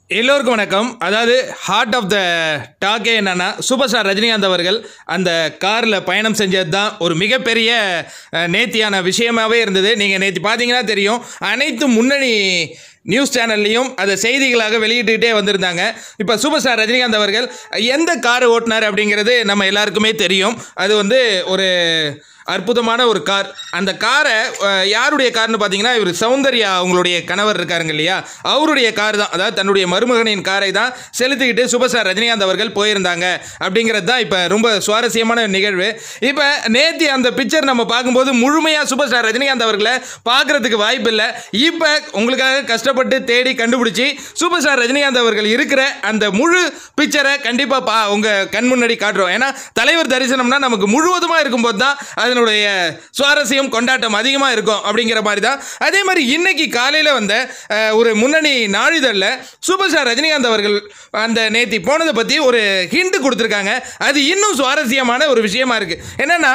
எல்லோருக்கும் வணக்கம் அதாவது ஹார்ட் ஆஃப் த டாக்கே என்னன்னா சூப்பர் ஸ்டார் ரஜினிகாந்த் அவர்கள் அந்த காரில் பயணம் செஞ்சது தான் ஒரு மிகப்பெரிய அஹ், நேத்தியான விஷயமாவே இருந்தது நீங்கள் நேற்று பார்த்தீங்கன்னா தெரியும் அனைத்து முன்னணி நியூஸ் சேனல்லையும் அதை செய்திகளாக வெளியிட்டுக்கிட்டே வந்திருந்தாங்க இப்போ சூப்பர் ஸ்டார் ரஜினிகாந்த் அவர்கள் எந்த கார் ஓட்டினார் அப்படிங்கிறது நம்ம எல்லாருக்குமே தெரியும் அது வந்து ஒரு அற்புதமான ஒரு கார் அந்த காரை அஹ், யாருடைய கார்னு பார்த்தீங்கன்னா இவர் சௌந்தர்யா அவங்களுடைய கணவர் இருக்காருங்க இல்லையா அவருடைய கார் தான் அதாவது தன்னுடைய மருமகனின் காரை தான் செலுத்திக்கிட்டு சூப்பர் ஸ்டார் ரஜினிகாந்த் அவர்கள் போயிருந்தாங்க அப்படிங்கிறது தான் இப்போ ரொம்ப சுவாரஸ்யமான நிகழ்வு இப்போ நேத்தி அந்த பிக்சர் நம்ம பார்க்கும்போது முழுமையாக சூப்பர் ஸ்டார் ரஜினிகாந்த் அவர்களை பார்க்கறதுக்கு வாய்ப்பு இல்லை இப்போ உங்களுக்காக கஷ்டப்பட்டு தேடி கண்டுபிடிச்சி சூப்பர் ஸ்டார் ரஜினிகாந்த் அவர்கள் இருக்கிற அந்த முழு பிக்சரை கண்டிப்பாக பா உங்கள் கண் முன்னாடி காட்டுறோம் ஏன்னா தலைவர் தரிசனம்னா நமக்கு முழுவதுமாக இருக்கும்போது தான் அதனுடைய சுவாரஸ்யம் கொண்டாட்டம் அதிகமாக இருக்கும் அப்படிங்கிற மாதிரி தான் அதே மாதிரி இன்னைக்கு காலையில் வந்த அஹ், ஒரு முன்னணி நாளிதழில் சூப்பர் ஸ்டார் ரஜினிகாந்த் அவர்கள் அந்த நேத்தி போனதை பற்றி ஒரு ஹிண்ட் கொடுத்துருக்காங்க அது இன்னும் சுவாரஸ்யமான ஒரு விஷயமா இருக்குது என்னென்னா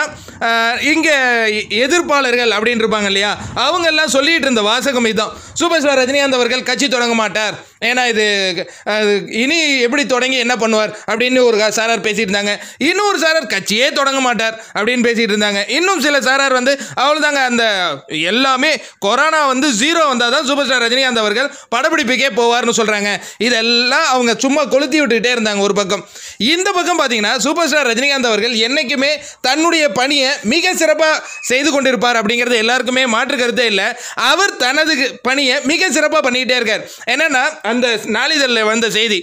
இங்கே எதிர்ப்பாளர்கள் அப்படின்னு இருப்பாங்க இல்லையா அவங்க எல்லாம் சொல்லிட்டு இருந்த வாசகம் இதுதான் சூப்பர் ஸ்டார் ரஜினிகாந்த் அவர்கள் கட்சி தொடங்க மாட்டார் ஏன்னா இது அஹ், இனி எப்படி தொடங்கி என்ன பண்ணுவார் அப்படின்னு ஒரு சாரார் பேசிட்டு இருந்தாங்க இன்னொரு சாரார் கட்சியே தொடங்க மாட்டார் அப்படின்னு பேசிட்டு இருந்தாங்க இன்னும் சில சாரார் வந்து அவ்வளோதாங்க அந்த எல்லாமே கொரோனா வந்து ஜீரோ வந்தால் தான் சூப்பர் ஸ்டார் ரஜினிகாந்த் அவர்கள் படப்பிடிப்புக்கே போவார்னு சொல்கிறாங்க இதெல்லாம் அவங்க சும்மா கொளுத்தி விட்டுக்கிட்டே இருந்தாங்க ஒரு பக்கம் இந்த பக்கம் பார்த்தீங்கன்னா சூப்பர் ஸ்டார் ரஜினிகாந்த் அவர்கள் என்றைக்குமே தன்னுடைய பணியை மிக சிறப்பாக செய்து கொண்டிருப்பார் அப்படிங்கிறது எல்லாருக்குமே மாற்று கருத்தே இல்லை அவர் தனது பணியை மிக சிறப்பாக பண்ணிக்கிட்டே இருக்கார் என்னன்னா அந்த நாளிதழில் வந்த செய்தி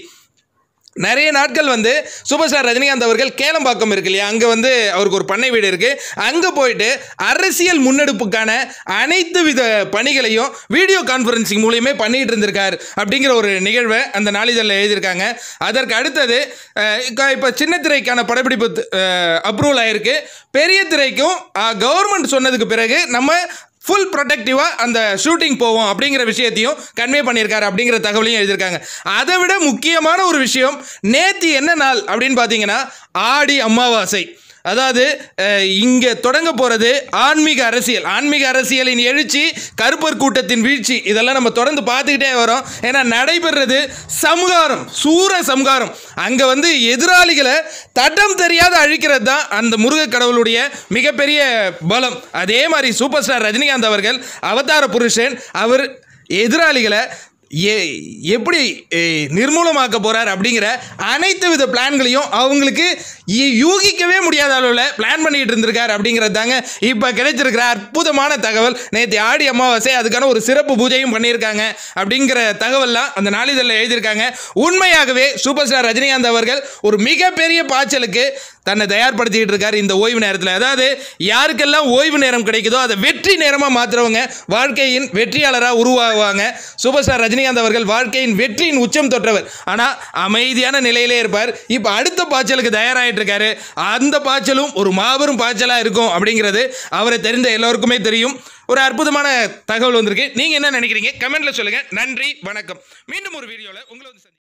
நிறைய நாட்கள் வந்து சூப்பர் ஸ்டார் ரஜினிகாந்த் அவர்கள் கேளம்பாக்கம் இருக்கு இல்லையா அங்கே வந்து அவருக்கு ஒரு பண்ணை வீடு இருக்குது அங்கே போயிட்டு அரசியல் முன்னெடுப்புக்கான அனைத்து வித பணிகளையும் வீடியோ கான்ஃபரன்சிங் மூலியமே பண்ணிட்டு இருந்திருக்கார் அப்படிங்கிற ஒரு நிகழ்வை அந்த நாளிதழில் எழுதியிருக்காங்க அதற்கு அடுத்தது இப்போ சின்ன திரைக்கான படப்பிடிப்பு அப்ரூவல் ஆயிருக்கு பெரிய திரைக்கும் கவர்மெண்ட் சொன்னதுக்கு பிறகு நம்ம ஃபுல் ப்ரொடெக்டிவாக அந்த ஷூட்டிங் போவோம் அப்படிங்கிற விஷயத்தையும் கன்வே பண்ணியிருக்காரு அப்படிங்கிற தகவலையும் எழுதியிருக்காங்க அதை விட முக்கியமான ஒரு விஷயம் நேத்தி என்ன நாள் அப்படின்னு பார்த்தீங்கன்னா ஆடி அமாவாசை அதாவது இங்கே தொடங்க போகிறது ஆன்மீக அரசியல் ஆன்மீக அரசியலின் எழுச்சி கருப்பர் கூட்டத்தின் வீழ்ச்சி இதெல்லாம் நம்ம தொடர்ந்து பார்த்துக்கிட்டே வரோம் ஏன்னா நடைபெறுறது சம்ஹாரம் சூர சம்ஹாரம் அங்கே வந்து எதிராளிகளை தடம் தெரியாத அழிக்கிறது தான் அந்த முருக கடவுளுடைய மிகப்பெரிய பலம் அதே மாதிரி சூப்பர் ஸ்டார் ரஜினிகாந்த் அவர்கள் அவதார புருஷன் அவர் எதிராளிகளை ஏ எப்படி ஏ, நிர்மூலமாக்க போகிறார் அப்படிங்கிற அனைத்து வித பிளான்களையும் அவங்களுக்கு யூ- யூகிக்கவே முடியாத அளவில் பிளான் பண்ணிட்டு இருந்திருக்கார் அப்படிங்கிறது தாங்க இப்போ கிடைச்சிருக்கிற அற்புதமான தகவல் நேற்று ஆடி அமாவாசை அதுக்கான ஒரு சிறப்பு பூஜையும் பண்ணியிருக்காங்க அப்படிங்கிற தகவல்லாம் அந்த நாளிதழில் எழுதியிருக்காங்க உண்மையாகவே சூப்பர் ஸ்டார் ரஜினிகாந்த் அவர்கள் ஒரு மிகப்பெரிய பாய்ச்சலுக்கு தன்னை தயார்படுத்திக்கிட்டு இருக்காரு இந்த ஓய்வு நேரத்தில் அதாவது யாருக்கெல்லாம் ஓய்வு நேரம் கிடைக்குதோ அதை வெற்றி நேரமாக மாற்றுறவங்க வாழ்க்கையின் வெற்றியாளராக உருவாகுவாங்க சூப்பர் ஸ்டார் ரஜினிகாந்த் அவர்கள் வாழ்க்கையின் வெற்றியின் உச்சம் தொற்றவர் ஆனால் அமைதியான நிலையிலே இருப்பார் இப்போ அடுத்த பாய்ச்சலுக்கு தயாராகிட்டு இருக்காரு அந்த பாய்ச்சலும் ஒரு மாபெரும் பாய்ச்சலாக இருக்கும் அப்படிங்கிறது அவரை தெரிந்த எல்லோருக்குமே தெரியும் ஒரு அற்புதமான தகவல் வந்திருக்கு நீங்கள் என்ன நினைக்கிறீங்க கமெண்ட்ல சொல்லுங்கள் நன்றி வணக்கம் மீண்டும் ஒரு வீடியோவில் உங்களை வந்து சந்தி-